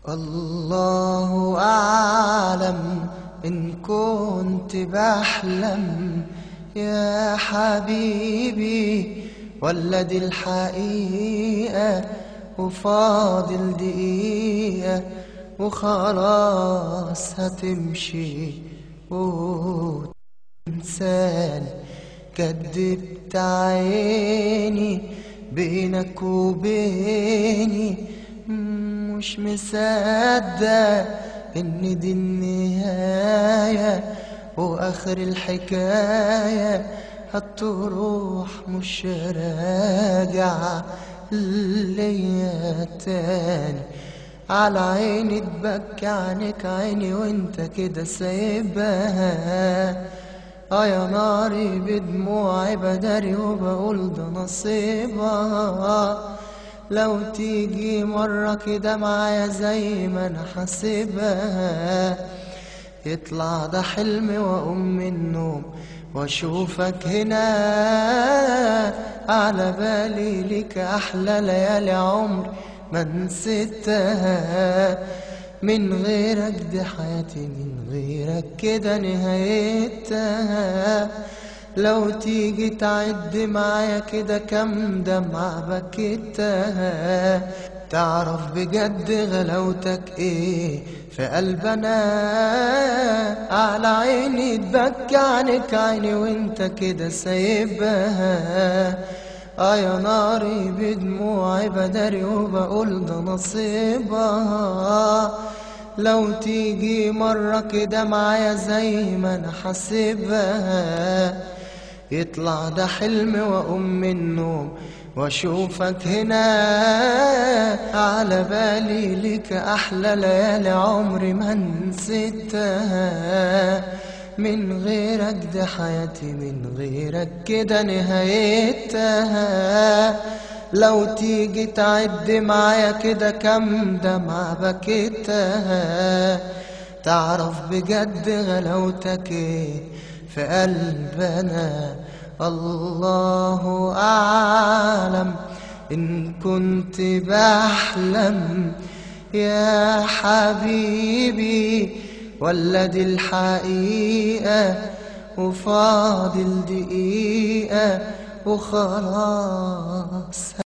الله أعلم إن كنت بحلم يا حبيبي ولا دي الحقيقة وفاضل دقيقة وخلاص هتمشي وتنساني كدبت عيني بينك وبيني مش مصدق ان دي النهاية واخر الحكاية هتروح مش راجع ليا تاني على عيني تبكي عنك عيني وانت كده سايبها اه يا ناري بدموعي بداري وبقول ده نصيبها لو تيجي مرة كده معايا زي ما انا حاسبها يطلع ده حلم واقوم من النوم واشوفك هنا على بالي ليك احلى ليالي عمري ما نسيتها من غيرك دي حياتي من غيرك كده نهايتها لو تيجي تعد معايا كده كم دمعة بكيتها تعرف بجد غلاوتك ايه في قلبنا على عيني تبكي عنك عيني وانت كده سايبها اه يا ناري بدموعي بداري وبقول ده نصيبها لو تيجي مرة كده معايا زي ما انا حاسبها يطلع ده حلم واقوم من النوم واشوفك هنا على بالي ليك احلى ليالي عمري ما نسيتها من غيرك دي حياتي من غيرك كده نهايتها لو تيجي تعد معايا كده كم دمعة بكيتها تعرف بجد غلاوتك ايه في قلبنا الله أعلم إن كنت بحلم يا حبيبي ولا دي الحقيقة وفاضل دقيقة وخلاص